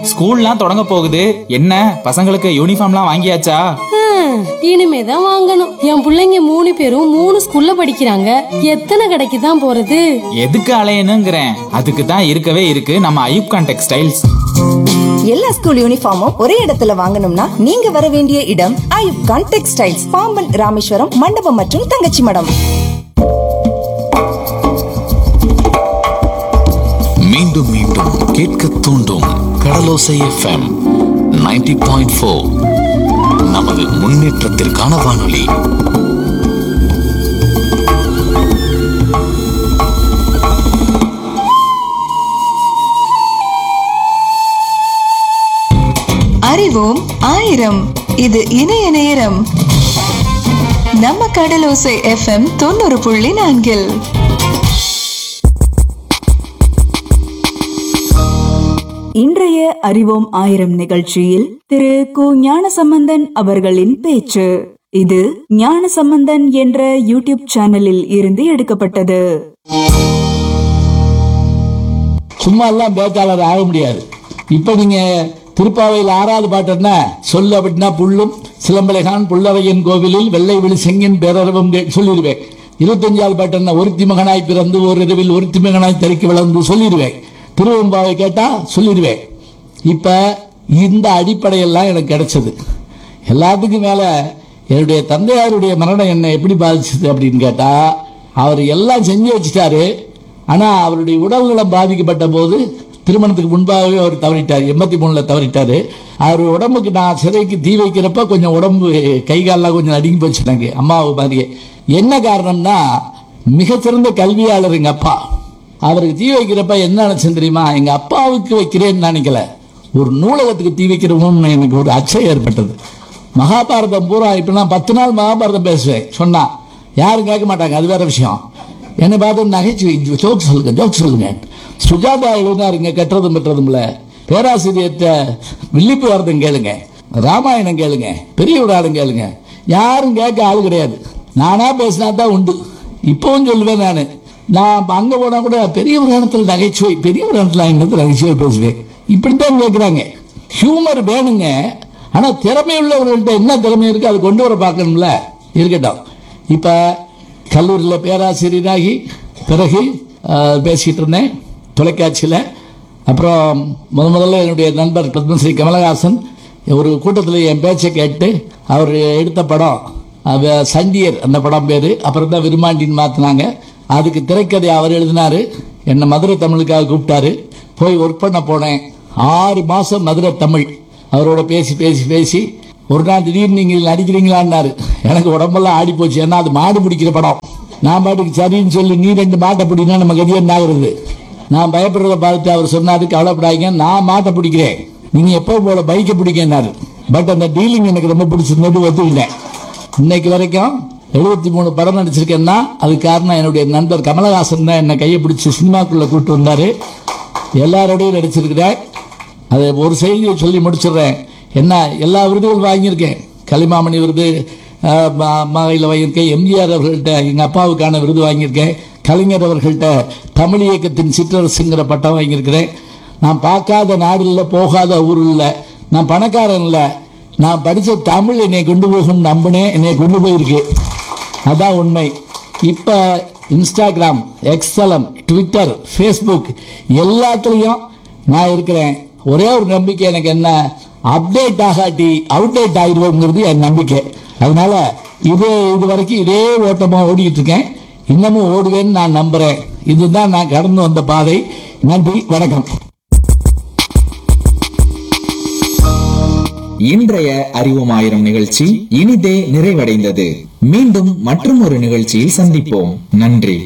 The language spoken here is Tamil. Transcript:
ஸ்கூல்லாம் தொடங்க போகுது என்ன பசங்களுக்கு யூனிஃபார்ம்லாம் வாங்கியாச்சா ஹம், இனிமேதான் வாங்கணும் என் புள்ளைங்க மூணு பேரும் மூணு ஸ்கூல்ல படிக்கிறாங்க எத்தனை கடைக்கு தான் போறது எதுக்கு அலையணுங்கிறேன் அதுக்கு தான் இருக்கவே இருக்கு நம்ம ஐயூப்கான் டெக்ஸ்டைல்ஸ் எல்லா ஸ்கூல் யூனிஃபார்மும் ஒரே இடத்துல வாங்கணும்னா நீங்க வர வேண்டிய இடம் ஐயூப் கான் டெக்ஸ்டைல்ஸ் பாம்பன் ராமேஸ்வரம் மண்டபம் மற்றும் தங்கச்சி மடம் மீண்டும் மீண்டும் கேட்க தூண்டும் கடலோசை எஃப்எம் 90.4 பாயிண்ட் ஃபோர் நமது முன்னேற்றத்திற்கான வானொலி அறிவோம் ஆயிரம் இது இணைய நேரம் நம்ம கடலோசை எஃப்எம் தொண்ணூறு புள்ளி நான்கில் இன்றைய அறிவோம் ஆயிரம் நிகழ்ச்சியில் திரு கு ஞானசம்பந்தன் அவர்களின் பேச்சு இது ஞானசம்பந்தன் என்ற யூடியூப் சேனலில் இருந்து எடுக்கப்பட்டது சும்மா எல்லாம் பேச்சாளர் ஆக முடியாது இப்போ நீங்க திருப்பாவையில் ஆறாவது பாட்டு என்ன சொல்ல அப்படின்னா புல்லும் சிலம்பலைகான் புல்லவையன் கோவிலில் வெள்ளை விழி செங்கின் பேரரவம் கே- சொல்லிடுவேன் இருபத்தஞ்சாவது பாட்டு என்ன ஒருத்தி மகனாய் பிறந்து ஒரு இரவில் ஒருத்தி மகனாய் தறிக்கு வளர்ந்து சொல்லிடுவேன் திருவம்பாவை கேட்டா சொல்லிடுவேன் இப்ப இந்த அடிப்படையெல்லாம் எனக்கு கிடைச்சது எல்லாத்துக்கும் மேல என்னுடைய தந்தையாருடைய மரணம் என்னை எப்படி பாதிச்சது அப்படின்னு கேட்டா அவர் எல்லாம் செஞ்சு வச்சுட்டாரு ஆனா அவருடைய உடல்நலம் பாதிக்கப்பட்ட போது திருமணத்துக்கு முன்பாகவே அவர் தவறிட்டார் எண்பத்தி மூணுல தவறிட்டாரு அவர் உடம்புக்கு நான் சிறைக்கு தீ வைக்கிறப்ப கொஞ்சம் உடம்பு கை காலெல்லாம் கொஞ்சம் நடுங்கி போச்சு எனக்கு அம்மாவை மாதிரியே என்ன காரணம்னா மிகச்சிறந்த கல்வியாளர் எங்க அப்பா அவருக்கு தீ வைக்கிறப்ப என்ன நினைச்சேன் தெரியுமா எங்க அப்பாவுக்கு வைக்கிறேன்னு நினைக்கல ஒரு நூலகத்துக்கு தீ வைக்கிறோம்னு எனக்கு ஒரு அச்சம் ஏற்பட்டது மகாபாரதம் பூரா இப்ப நான் பத்து நாள் மகாபாரதம் பேசுவேன் சொன்னா யாரும் கேட்க மாட்டாங்க அது வேற விஷயம் என்னை பார்த்து நகைச்சுவை ஜோக் சொல்லுங்க ஜோக் சொல்லுங்க சுஜாதா எழுதினாருங்க கட்டுறதும் பெற்றதும்ல பேராசிரியர்கிட்ட வில்லிப்பு வரதும் கேளுங்க ராமாயணம் கேளுங்க பெரிய விடாலும் கேளுங்க யாரும் கேட்க ஆள் கிடையாது நானா பேசினா தான் உண்டு இப்பவும் சொல்லுவேன் நான் நான் இப்ப அங்க போனா கூட பெரிய புராணத்தில் நகைச்சுவை பெரிய புராணத்தில் என்னது நகைச்சுவை பேசுவேன் இப்படித்தான் கேட்குறாங்க ஹியூமர் வேணுங்க ஆனா திறமை உள்ளவர்கள்ட்ட என்ன திறமை இருக்கு அது கொண்டு வர பார்க்கணும்ல இருக்கட்டும் இப்ப கல்லூரியில் பேராசிரியராகி பிறகு ஆஹ், பேசிட்டு இருந்தேன் தொலைக்காட்சியில் அப்புறம் முத முதல்ல என்னுடைய நண்பர் பத்மஸ்ரீ கமலஹாசன் ஒரு கூட்டத்தில் என் பேச்சை கேட்டு அவர் எடுத்த படம் அவ சண்டியர் அந்த படம் பேர் அப்புறம் தான் விருமாண்டின்னு மாற்றினாங்க அதுக்கு திரைக்கதை அவர் எழுதினாரு என்னை மதுரை தமிழுக்காக கூப்பிட்டாரு போய் ஒர்க் பண்ண போனேன் ஆறு மாதம் மதுரை தமிழ் அவரோட பேசி பேசி பேசி ஒரு நாள் திடீர்னு நீங்கள் நடிக்கிறீங்களான்னாரு எனக்கு உடம்பெல்லாம் ஆடி போச்சு ஏன்னா அது மாடு பிடிக்கிற படம் நான் பாட்டுக்கு சரின்னு சொல்லி நீ ரெண்டு மாட்டை பிடினா நம்ம கதி என்ன ஆகுறது நான் பயப்படுறத பார்த்துட்டு அவர் சொன்னாரு கவலைப்படாதீங்க நான் மாட்டை பிடிக்கிறேன் நீங்க எப்போ போல பைக்கை பிடிக்கனாரு பட் அந்த டீலிங் எனக்கு ரொம்ப பிடிச்சிருந்தது ஒத்துக்கிட்டேன் இன்னைக்கு வரைக்கும் எழுபத்தி மூணு படம் நடிச்சிருக்கேன்னா அது காரணம் என்னுடைய நண்பர் கமலஹாசன் தான் என்னை கையை பிடிச்சி சினிமாக்குள்ள கூட்டு வந்தாரு எல்லாரோடையும் நடிச்சிருக்கிறேன் அது ஒரு செய்தியை சொல்லி முடிச்சிடுறேன் என்ன எல்லா விருதுகளும் வாங்கியிருக்கேன் கலிமாமணி விருது மகையில் வாங்கியிருக்கேன் எம்ஜிஆர் அவர்கள்ட்ட எங்கள் அப்பாவுக்கான விருது வாங்கியிருக்கேன் கலைஞர் அவர்கள்ட்ட தமிழ் இயக்கத்தின் சிற்றரசுங்கிற பட்டம் வாங்கியிருக்கிறேன் நான் பார்க்காத நாடு இல்லை போகாத ஊர் இல்லை நான் பணக்காரன் இல்லை நான் படித்த தமிழ் என்னை கொண்டு போகும் நம்பினேன் என்னை கொண்டு போயிருக்கு அதான் உண்மை இப்போ இன்ஸ்டாகிராம் எக்ஸலம் ட்விட்டர் ஃபேஸ்புக் எல்லாத்துலேயும் நான் இருக்கிறேன் ஒரே ஒரு நம்பிக்கை எனக்கு என்ன அப்டேட் ஆகாட்டி அவுடேட் ஆயிடுவோங்கிறது என் நம்பிக்கை அதனால இதே இது வரைக்கும் இதே ஓட்டமாக ஓடிக்கிட்டு இருக்கேன் இன்னமும் ஓடுவேன்னு நான் நம்புறேன் இதுதான் நான் கடந்து வந்த பாதை நன்றி வணக்கம் இன்றைய அறிவோம் ஆயிரம் நிகழ்ச்சி இனிதே நிறைவடைந்தது மீண்டும் மற்றும் ஒரு நிகழ்ச்சியில் சந்திப்போம் நன்றி